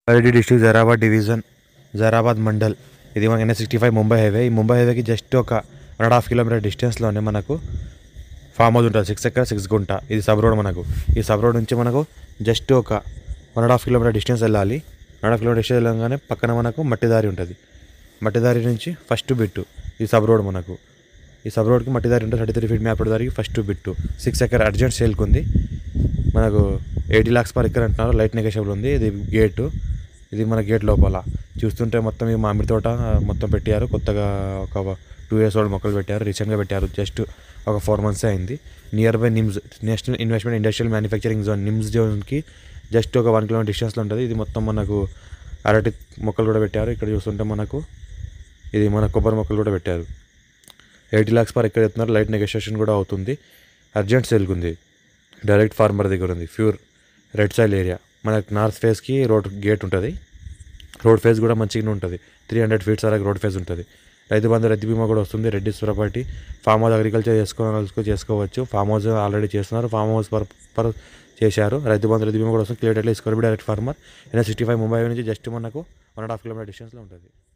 Reddy district Zaheerabad division Zaheerabad mandal ఇది మన NS sixty five Mumbai highway ఈ ముంబై హైవేకి జస్ట్ ఒక వన్ అండ్ హాఫ్ కిలోమీటర్ డిస్టెన్స్లోనే మనకు ఫామ్ హౌస్ ఉంటుంది సిక్స్ ఎకర్ సిక్స్ గుంట ఇది సబ్ రోడ్ మనకు ఈ సబ్ రోడ్ నుంచి మనకు జస్ట్ ఒక one and half kilometre distance వెళ్ళాలి one and half kilometre distance వెళ్ళగానే పక్కన మనకు మట్టి దారి ఉంటుంది మట్టి దారి నుంచి ఫస్ట్ బిట్టు ఈ సబ్ రోడ్ మనకు ఈ సబ్ రోడ్కి మట్టి దారి ఉంటుంది థర్టీ త్రీ ఫీట్ మ్యాప్ దారికి first bit six acre urgent సేల్కి ఉంది మనకు ఎయిటీ లాక్స్ పర్ ఎకర్ అంటున్నారు లైట్ నెగోషియబుల్ ఉంది ఇది గేటు ఇది మన గేట్ లోపల చూస్తుంటే మొత్తం ఈ మామిడి తోట మొత్తం పెట్టారు కొత్తగా ఒక టూ ఇయర్స్ ఓల్డ్ మొక్కలు పెట్టారు రీసెంట్గా పెట్టారు జస్ట్ ఒక ఫోర్ మంత్సే అయింది near by NIMZ national investment industrial manufacturing zone NIMZ జోన్కి జస్ట్ ఒక వన్ కిలోమీటర్ డిస్టెన్స్లో ఉంటుంది ఇది మొత్తం మనకు అరటి మొక్కలు కూడా పెట్టారు ఇక్కడ చూస్తుంటే మనకు ఇది మన కొబ్బరి మొక్కలు కూడా పెట్టారు ఎయిటీ ల్యాక్స్ పర్ ఎక్కడ చెప్తున్నారు లైట్ నెగోషియేషన్ కూడా అవుతుంది అర్జెంట్ సేల్కి ఉంది డైరెక్ట్ ఫార్మర్ దగ్గర ఉంది ప్యూర్ రెడ్ సైల్ ఏరియా మనకు నార్త్ ఫేస్కి రోడ్ గేట్ ఉంటుంది రోడ్ ఫేస్ కూడా మంచిగానే ఉంటుంది త్రీ హండ్రెడ్ ఫీట్స్ వరకు రోడ్ ఫేస్ ఉంటుంది రైతు బంధు రైతు బీమా కూడా వస్తుంది Reddy property farm house agriculture చేసుకోవాలి చేసుకోవచ్చు ఫామ్ హౌస్ ఆల్రెడీ చేస్తున్నారు ఫామ్ హౌస్ పర్ పర్ చేశారు రైతు బంధు రైతు బీమా కూడా వస్తుంది క్లియర్ అట్లా ఇసుకోవాలి direct farmer NS sixty five Mumbai నుంచి జస్ట్ మనకు వన్ అండ్ హాఫ్ కిలోమీటర్ డిస్టెన్స్లో ఉంటుంది